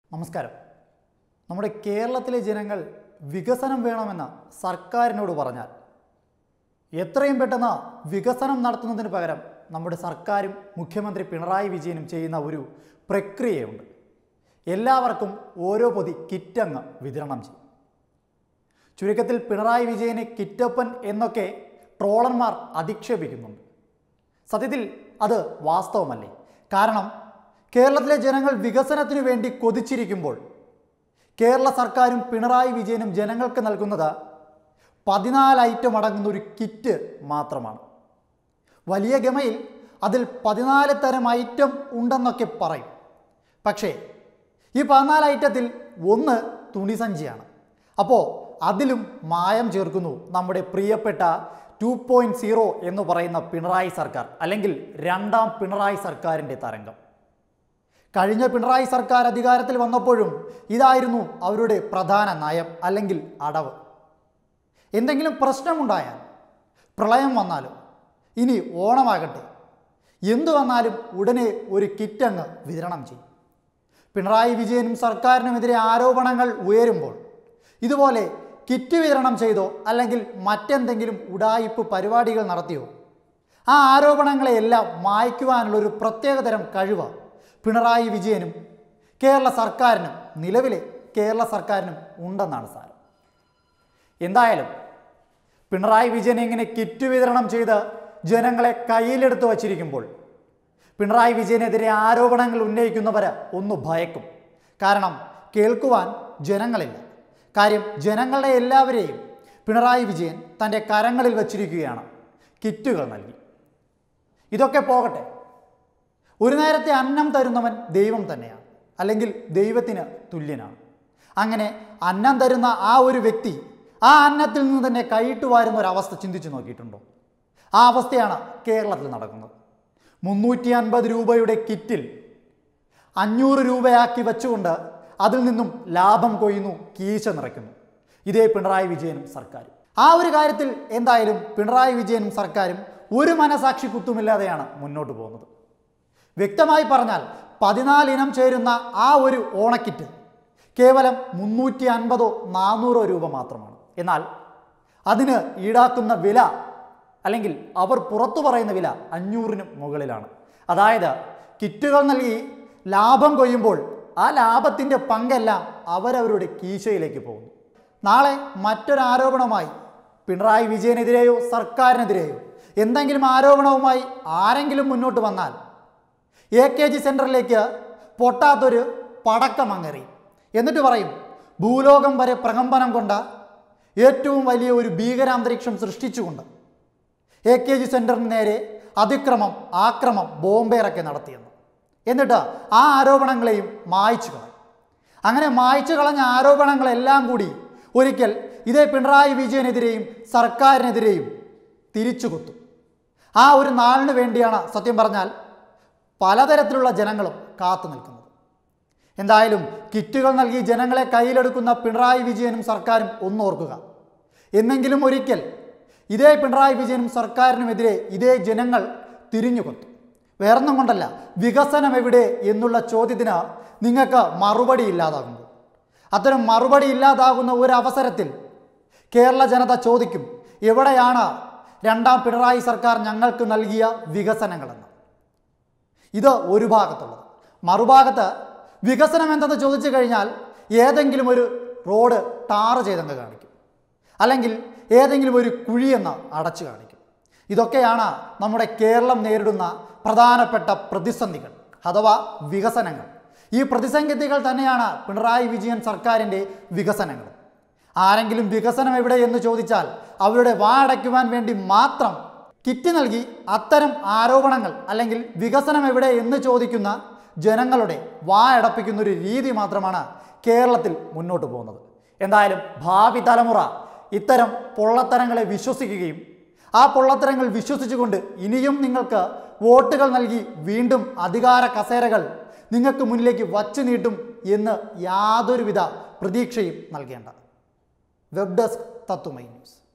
നമസ്കാരം നമ്മുടെ കേരളത്തിലെ ജനങ്ങൾ വികസനം വേണമെന്ന് സർക്കാരിനോട് പറഞ്ഞാൽ എത്രയും പെട്ടെന്ന് വികസനം നടത്തുന്നതിന് പകരം നമ്മുടെ സർക്കാരും മുഖ്യമന്ത്രി പിണറായി വിജയനും ചെയ്യുന്ന ഒരു പ്രക്രിയയുണ്ട് എല്ലാവർക്കും ഓരോ പൊതി കിറ്റങ്ങ് വിതരണം ചെയ്യും ചുരുക്കത്തിൽ പിണറായി വിജയനെ കിറ്റപ്പൻ എന്നൊക്കെ ട്രോളന്മാർ അധിക്ഷേപിക്കുന്നുണ്ട് സത്യത്തിൽ അത് വാസ്തവമല്ലേ കാരണം കേരളത്തിലെ ജനങ്ങൾ വികസനത്തിനു വേണ്ടി കൊതിച്ചിരിക്കുമ്പോൾ കേരള സർക്കാരും പിണറായി വിജയനും ജനങ്ങൾക്ക് നൽകുന്നത് പതിനാല് ഐറ്റം അടങ്ങുന്ന ഒരു കിറ്റ് മാത്രമാണ് വലിയ ഗമയിൽ അതിൽ പതിനാല് തരം ഐറ്റം ഉണ്ടെന്നൊക്കെ പറയും പക്ഷേ ഈ പതിനാല് ഐറ്റത്തിൽ ഒന്ന് തുണിസഞ്ചിയാണ് അപ്പോൾ അതിലും മായം ചേർക്കുന്നു നമ്മുടെ പ്രിയപ്പെട്ട ടു പോയിൻറ്റ് സീറോ എന്ന് പറയുന്ന പിണറായി സർക്കാർ അല്ലെങ്കിൽ രണ്ടാം പിണറായി സർക്കാരിൻ്റെ തരംഗം കഴിഞ്ഞ പിണറായി സർക്കാർ അധികാരത്തിൽ വന്നപ്പോഴും ഇതായിരുന്നു അവരുടെ പ്രധാന നയം അല്ലെങ്കിൽ അടവ് എന്തെങ്കിലും പ്രശ്നമുണ്ടായാൽ പ്രളയം വന്നാലും ഇനി ഓണമാകട്ടെ എന്തു വന്നാലും ഉടനെ ഒരു കിറ്റങ്ങ് വിതരണം ചെയ്യും പിണറായി വിജയനും സർക്കാരിനുമെതിരെ ആരോപണങ്ങൾ ഉയരുമ്പോൾ ഇതുപോലെ കിറ്റ് വിതരണം ചെയ്തോ അല്ലെങ്കിൽ മറ്റെന്തെങ്കിലും ഉടായിപ്പ് പരിപാടികൾ നടത്തിയോ ആ ആരോപണങ്ങളെയെല്ലാം മായ്ക്കുവാനുള്ള ഒരു പ്രത്യേകതരം കഴിവ് പിണറായി വിജയനും കേരള സർക്കാരിനും നിലവിലെ കേരള സർക്കാരിനും ഉണ്ടെന്നാണ് സാരം എന്തായാലും പിണറായി വിജയൻ ഇങ്ങനെ കിറ്റ് വിതരണം ചെയ്ത് ജനങ്ങളെ കയ്യിലെടുത്ത് വച്ചിരിക്കുമ്പോൾ പിണറായി വിജയനെതിരെ ആരോപണങ്ങൾ ഉന്നയിക്കുന്നവർ ഒന്ന് ഭയക്കും കാരണം കേൾക്കുവാൻ ജനങ്ങളില്ല കാര്യം ജനങ്ങളുടെ എല്ലാവരെയും പിണറായി വിജയൻ തൻ്റെ കരങ്ങളിൽ വച്ചിരിക്കുകയാണ് കിറ്റുകൾ നൽകി ഇതൊക്കെ പോകട്ടെ ഒരു നേരത്തെ അന്നം തരുന്നവൻ ദൈവം തന്നെയാണ് അല്ലെങ്കിൽ ദൈവത്തിന് തുല്യനാണ് അങ്ങനെ അന്നം തരുന്ന ആ ഒരു വ്യക്തി ആ അന്നത്തിൽ നിന്ന് തന്നെ കൈയിട്ട് വാരുന്ന ഒരു അവസ്ഥ ചിന്തിച്ചു നോക്കിയിട്ടുണ്ടോ ആ അവസ്ഥയാണ് കേരളത്തിൽ നടക്കുന്നത് മുന്നൂറ്റി അൻപത് രൂപയുടെ കിറ്റിൽ അഞ്ഞൂറ് രൂപയാക്കി വെച്ചുകൊണ്ട് അതിൽ നിന്നും ലാഭം കൊയ്യുന്നു കീശ നിറയ്ക്കുന്നു ഇതേ പിണറായി വിജയനും സർക്കാരും ആ ഒരു കാര്യത്തിൽ എന്തായാലും പിണറായി വിജയനും സർക്കാരും ഒരു മനസാക്ഷി കുത്തുമില്ലാതെയാണ് മുന്നോട്ട് പോകുന്നത് വ്യക്തമായി പറഞ്ഞാൽ പതിനാലിനം ചേരുന്ന ആ ഒരു ഓണക്കിറ്റ് കേവലം മുന്നൂറ്റി അൻപതോ നാനൂറോ രൂപ മാത്രമാണ് എന്നാൽ അതിന് ഈടാക്കുന്ന വില അല്ലെങ്കിൽ അവർ പുറത്തു പറയുന്ന വില അഞ്ഞൂറിനും മുകളിലാണ് അതായത് കിറ്റുകൾ നൽകി ലാഭം കൊയ്യുമ്പോൾ ആ ലാഭത്തിൻ്റെ പങ്കെല്ലാം അവരവരുടെ കീശയിലേക്ക് പോകുന്നു നാളെ മറ്റൊരാരോപണമായി പിണറായി വിജയനെതിരെയോ സർക്കാരിനെതിരെയോ എന്തെങ്കിലും ആരോപണവുമായി ആരെങ്കിലും മുന്നോട്ട് വന്നാൽ എ കെ ജി സെൻറ്ററിലേക്ക് പൊട്ടാത്തൊരു പടക്കം അങ്ങറി എന്നിട്ട് പറയും ഭൂലോകം വരെ പ്രകമ്പനം കൊണ്ട ഏറ്റവും വലിയ ഒരു ഭീകരാന്തരീക്ഷം സൃഷ്ടിച്ചുകൊണ്ട് എ കെ ജി സെൻറ്ററിന് നേരെ അതിക്രമം ആക്രമം ബോംബേറൊക്കെ നടത്തിയെന്ന് എന്നിട്ട് ആ ആരോപണങ്ങളെയും മായ്ച്ചു കളയും അങ്ങനെ മായ്ച്ചു കളഞ്ഞ ആരോപണങ്ങളെല്ലാം കൂടി ഒരിക്കൽ ഇതേ പിണറായി വിജയനെതിരെയും സർക്കാരിനെതിരെയും തിരിച്ചു കുത്തും ആ ഒരു നാളിന് വേണ്ടിയാണ് സത്യം പറഞ്ഞാൽ പലതരത്തിലുള്ള ജനങ്ങളും കാത്തു നിൽക്കുന്നത് എന്തായാലും കിറ്റുകൾ നൽകി ജനങ്ങളെ കയ്യിലെടുക്കുന്ന പിണറായി വിജയനും സർക്കാരും ഒന്നോർക്കുക എന്നെങ്കിലും ഒരിക്കൽ ഇതേ പിണറായി വിജയനും സർക്കാരിനുമെതിരെ ഇതേ ജനങ്ങൾ തിരിഞ്ഞു കൊത്തും വേറൊന്നും കൊണ്ടല്ല വികസനം എവിടെ എന്നുള്ള ചോദ്യത്തിന് നിങ്ങൾക്ക് മറുപടി ഇല്ലാതാകുമ്പോൾ അത്തരം മറുപടി ഇല്ലാതാകുന്ന ഒരു അവസരത്തിൽ കേരള ജനത ചോദിക്കും എവിടെയാണ് രണ്ടാം പിണറായി സർക്കാർ ഞങ്ങൾക്ക് നൽകിയ വികസനങ്ങളെന്ന് ഇത് ഒരു ഭാഗത്തുള്ളത് മറുഭാഗത്ത് വികസനം എന്തെന്ന് ചോദിച്ചു കഴിഞ്ഞാൽ ഏതെങ്കിലും ഒരു റോഡ് ടാറ് ചെയ്തെന്ന് കാണിക്കും അല്ലെങ്കിൽ ഏതെങ്കിലും ഒരു കുഴിയെന്ന് അടച്ചു കാണിക്കും ഇതൊക്കെയാണ് നമ്മുടെ കേരളം നേരിടുന്ന പ്രധാനപ്പെട്ട പ്രതിസന്ധികൾ അഥവാ വികസനങ്ങൾ ഈ പ്രതിസന്ധികൾ തന്നെയാണ് പിണറായി വിജയൻ സർക്കാരിൻ്റെ വികസനങ്ങൾ ആരെങ്കിലും വികസനം എവിടെ എന്ന് ചോദിച്ചാൽ അവരുടെ വാടയ്ക്കുവാൻ വേണ്ടി മാത്രം കിറ്റ് നൽകി അത്തരം ആരോപണങ്ങൾ അല്ലെങ്കിൽ വികസനം എവിടെ എന്ന് ചോദിക്കുന്ന ജനങ്ങളുടെ വായടപ്പിക്കുന്ന ഒരു രീതി മാത്രമാണ് കേരളത്തിൽ മുന്നോട്ട് പോകുന്നത് എന്തായാലും ഭാവി തലമുറ ഇത്തരം പൊള്ളത്തരങ്ങളെ വിശ്വസിക്കുകയും ആ പൊള്ളത്തരങ്ങൾ വിശ്വസിച്ചുകൊണ്ട് ഇനിയും നിങ്ങൾക്ക് വോട്ടുകൾ നൽകി വീണ്ടും അധികാര കസേരകൾ നിങ്ങൾക്ക് മുന്നിലേക്ക് വച്ചു നീട്ടും എന്ന് യാതൊരുവിധ പ്രതീക്ഷയും നൽകേണ്ട വെബ് ഡെസ്ക് തത്തുമൈ ന്യൂസ്